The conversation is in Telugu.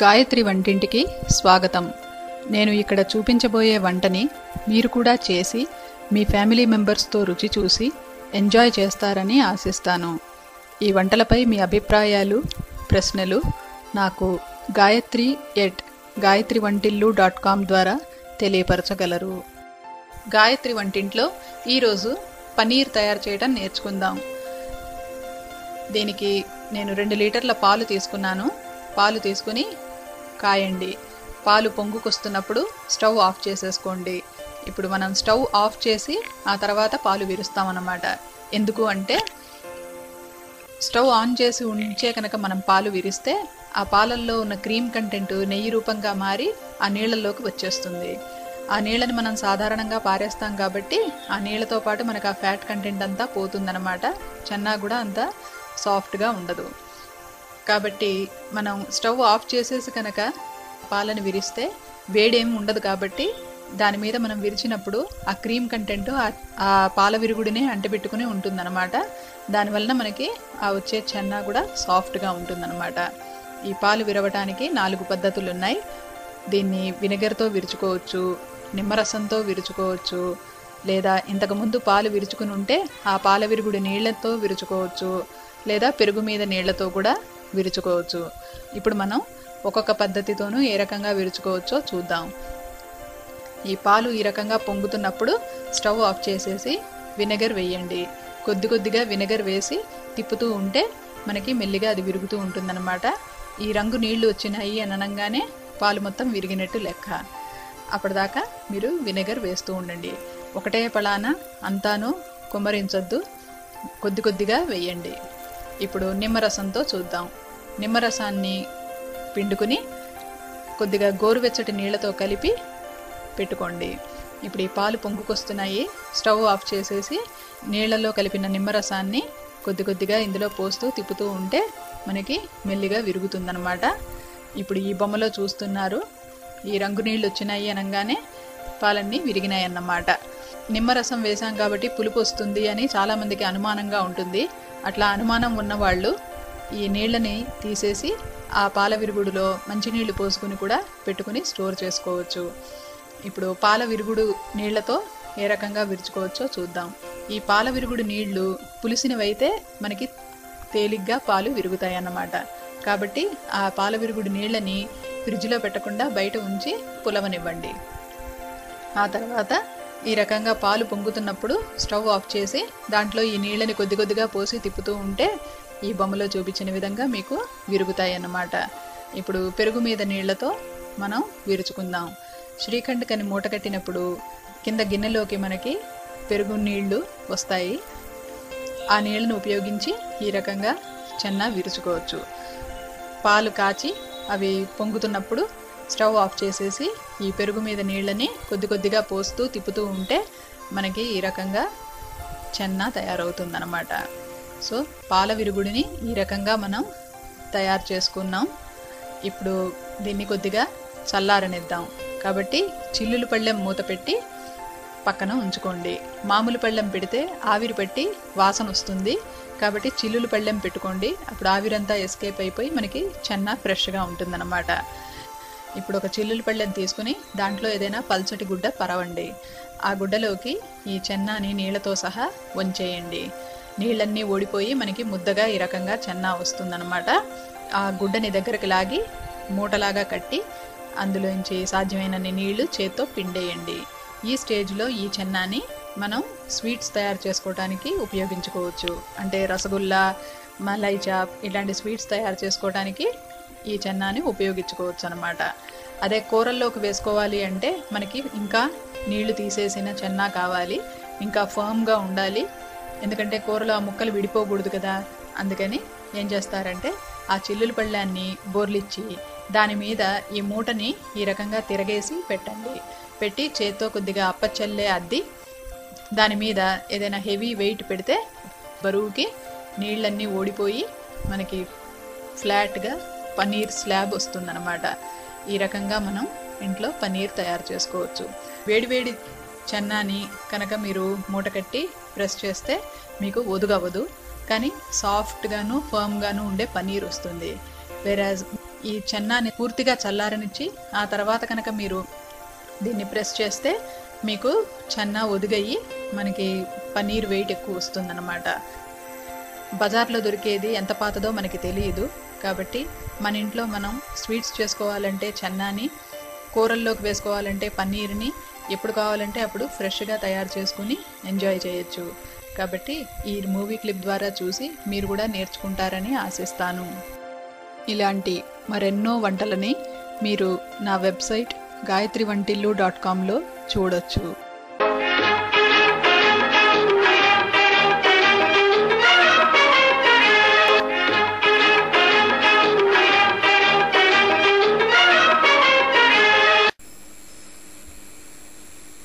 గాయత్రి వంటింటికి స్వాగతం నేను ఇక్కడ చూపించబోయే వంటని మీరు కూడా చేసి మీ ఫ్యామిలీ మెంబర్స్తో రుచి చూసి ఎంజాయ్ చేస్తారని ఆశిస్తాను ఈ వంటలపై మీ అభిప్రాయాలు ప్రశ్నలు నాకు గాయత్రి ఎట్ గాయత్రి వంటిల్లు డాట్ కామ్ ద్వారా తెలియపరచగలరు గాయత్రి వంటింట్లో ఈరోజు పనీర్ తయారు చేయడం నేర్చుకుందాం దీనికి నేను రెండు లీటర్ల పాలు తీసుకున్నాను పాలు తీసుకుని కాయండి పాలు పొంగుకొస్తున్నప్పుడు స్టవ్ ఆఫ్ చేసేసుకోండి ఇప్పుడు మనం స్టవ్ ఆఫ్ చేసి ఆ తర్వాత పాలు విరుస్తామన్నమాట ఎందుకు అంటే స్టవ్ ఆన్ చేసి ఉంచే కనుక మనం పాలు విరిస్తే ఆ పాలల్లో ఉన్న క్రీమ్ కంటెంట్ నెయ్యి రూపంగా మారి ఆ నీళ్ళల్లోకి వచ్చేస్తుంది ఆ నీళ్ళని మనం సాధారణంగా పారేస్తాం కాబట్టి ఆ నీళ్ళతో పాటు మనకు ఆ ఫ్యాట్ కంటెంట్ అంతా పోతుందన్నమాట చెన్నా కూడా అంత సాఫ్ట్గా ఉండదు కాబట్టి మనం స్టవ్ ఆఫ్ చేసేసి కనుక పాలను విరిస్తే వేడేం ఉండదు కాబట్టి దాని మీద మనం విరిచినప్పుడు ఆ క్రీమ్ కంటెంట్ ఆ పాల విరుగుడినే అంటిపెట్టుకుని ఉంటుందన్నమాట దానివల్ల మనకి ఆ వచ్చే చెన్నా కూడా సాఫ్ట్గా ఉంటుందన్నమాట ఈ పాలు విరవటానికి నాలుగు పద్ధతులు ఉన్నాయి దీన్ని వినెగర్తో విరుచుకోవచ్చు నిమ్మరసంతో విరుచుకోవచ్చు లేదా ఇంతకుముందు పాలు విరుచుకుని ఉంటే ఆ పాల విరుగుడు నీళ్లతో విరుచుకోవచ్చు లేదా పెరుగు మీద నీళ్లతో కూడా విరుచుకోవచ్చు ఇప్పుడు మనం ఒక్కొక్క పద్ధతితోనూ ఏ రకంగా విరుచుకోవచ్చో చూద్దాం ఈ పాలు ఈ రకంగా పొంగుతున్నప్పుడు స్టవ్ ఆఫ్ చేసేసి వినెగర్ వేయండి కొద్ది కొద్దిగా వినెగర్ వేసి తిప్పుతూ ఉంటే మనకి మెల్లిగా అది విరుగుతూ ఉంటుందన్నమాట ఈ రంగు నీళ్లు వచ్చినాయి అని అనగానే పాలు మొత్తం విరిగినట్టు లెక్క అప్పటిదాకా మీరు వినెగర్ వేస్తూ ఉండండి ఒకటే పళాన అంతాను కుమ్మరించొద్దు కొద్ది కొద్దిగా వేయండి ఇప్పుడు నిమ్మరసంతో చూద్దాం నిమ్మరసాన్ని పిండుకుని కొద్దిగా గోరువెచ్చటి నీళ్లతో కలిపి పెట్టుకోండి ఇప్పుడు ఈ పాలు పొంగుకొస్తున్నాయి స్టవ్ ఆఫ్ చేసేసి నీళ్లలో కలిపిన నిమ్మరసాన్ని కొద్ది కొద్దిగా ఇందులో పోస్తూ తిప్పుతూ ఉంటే మనకి మెల్లిగా విరుగుతుందనమాట ఇప్పుడు ఈ బొమ్మలో చూస్తున్నారు ఈ రంగు నీళ్ళు వచ్చినాయి అనగానే పాలన్నీ విరిగినాయి అన్నమాట నిమ్మరసం వేసాం కాబట్టి పులుపు వస్తుంది అని చాలామందికి అనుమానంగా ఉంటుంది అట్లా అనుమానం ఉన్నవాళ్ళు ఈ నీళ్ళని తీసేసి ఆ పాల విరుగుడులో మంచినీళ్ళు పోసుకుని కూడా పెట్టుకుని స్టోర్ చేసుకోవచ్చు ఇప్పుడు పాల విరుగుడు నీళ్లతో ఏ రకంగా విరుచుకోవచ్చో చూద్దాం ఈ పాల విరుగుడు నీళ్లు పులిసినవైతే మనకి తేలిగ్గా పాలు విరుగుతాయి అన్నమాట కాబట్టి ఆ పాల విరుగుడు నీళ్ళని ఫ్రిడ్జ్లో పెట్టకుండా బయట ఉంచి పులవనివ్వండి ఆ తర్వాత ఈ రకంగా పాలు పొంగుతున్నప్పుడు స్టవ్ ఆఫ్ చేసి దాంట్లో ఈ నీళ్ళని కొద్ది కొద్దిగా పోసి తిప్పుతూ ఉంటే ఈ బొమ్మలో చూపించిన విధంగా మీకు విరుగుతాయి అన్నమాట ఇప్పుడు పెరుగు మీద నీళ్లతో మనం విరుచుకుందాం శ్రీఖండ్ కని మూట కట్టినప్పుడు కింద గిన్నెలోకి మనకి పెరుగు నీళ్లు వస్తాయి ఆ నీళ్ళను ఉపయోగించి ఈ రకంగా చెన్న విరుచుకోవచ్చు పాలు కాచి అవి పొంగుతున్నప్పుడు స్టవ్ ఆఫ్ చేసేసి ఈ పెరుగు మీద నీళ్ళని కొద్ది కొద్దిగా పోస్తూ తిప్పుతూ ఉంటే మనకి ఈ రకంగా చెన్న తయారవుతుందన్నమాట సో పాల విరుగుడిని ఈ రకంగా మనం తయారు చేసుకున్నాం ఇప్పుడు దీన్ని కొద్దిగా చల్లారనిద్దాం కాబట్టి చిల్లులు పళ్ళెం మూత పెట్టి పక్కన ఉంచుకోండి మామూలు పళ్ళెం పెడితే ఆవిరి పట్టి వాసన వస్తుంది కాబట్టి చిల్లులు పళ్ళెం పెట్టుకోండి అప్పుడు ఆవిరంతా ఎస్కేప్ అయిపోయి మనకి చెన్న ఫ్రెష్గా ఉంటుందన్నమాట ఇప్పుడు ఒక చిల్లులు పళ్ళెం తీసుకుని దాంట్లో ఏదైనా పల్చటి గుడ్డ పరవండి ఆ గుడ్డలోకి ఈ చెన్నాని నీళ్లతో సహా వంచేయండి నీళ్ళన్నీ ఓడిపోయి మనకి ముద్దగా ఈ రకంగా చెన్నా వస్తుందన్నమాట ఆ గుడ్డని దగ్గరికి లాగి మూటలాగా కట్టి అందులోంచి సాధ్యమైనన్ని నీళ్లు చేత్తో పిండేయండి ఈ స్టేజ్లో ఈ చెన్నాని మనం స్వీట్స్ తయారు చేసుకోవడానికి ఉపయోగించుకోవచ్చు అంటే రసగుల్లా మలై చాప్ ఇలాంటి స్వీట్స్ తయారు చేసుకోవడానికి ఈ చెన్నాని ఉపయోగించుకోవచ్చు అనమాట అదే కూరల్లోకి వేసుకోవాలి అంటే మనకి ఇంకా నీళ్లు తీసేసిన చెన్నా కావాలి ఇంకా ఫర్మ్గా ఉండాలి ఎందుకంటే కూరలో ఆ ముక్కలు విడిపోకూడదు కదా అందుకని ఏం చేస్తారంటే ఆ చిల్లుల పళ్ళాన్ని బోర్లిచ్చి దాని మీద ఈ మూటని ఈ రకంగా తిరగేసి పెట్టండి పెట్టి చేత్తో కొద్దిగా అప్పచ్చల్లే అద్ది దాని మీద ఏదైనా హెవీ వెయిట్ పెడితే బరువుకి నీళ్ళన్నీ ఓడిపోయి మనకి ఫ్లాట్గా పన్నీర్ స్లాబ్ వస్తుందన్నమాట ఈ రకంగా మనం ఇంట్లో పన్నీర్ తయారు చేసుకోవచ్చు వేడివేడి చెన్నాని కనుక మీరు మూట కట్టి ప్రెస్ చేస్తే మీకు ఒదుగవ్వదు కానీ సాఫ్ట్గాను ఫర్మ్గాను ఉండే పన్నీర్ వస్తుంది వెరాజ్ ఈ చెన్నాని పూర్తిగా చల్లారనిచ్చి ఆ తర్వాత కనుక మీరు దీన్ని ప్రెస్ చేస్తే మీకు చెన్న ఒదిగయ్యి మనకి పన్నీర్ వెయిట్ ఎక్కువ వస్తుందన్నమాట బజార్లో దొరికేది ఎంత పాతదో మనకి తెలియదు కాబట్టి మన ఇంట్లో మనం స్వీట్స్ చేసుకోవాలంటే చెన్నాని కూరల్లోకి వేసుకోవాలంటే పన్నీర్ని ఎప్పుడు కావాలంటే అప్పుడు ఫ్రెష్గా తయారు చేసుకుని ఎంజాయ్ చేయొచ్చు కాబట్టి ఈ మూవీ క్లిప్ ద్వారా చూసి మీరు కూడా నేర్చుకుంటారని ఆశిస్తాను ఇలాంటి మరెన్నో వంటలని మీరు నా వెబ్సైట్ గాయత్రి వంటిల్లు డాట్ కామ్లో చూడొచ్చు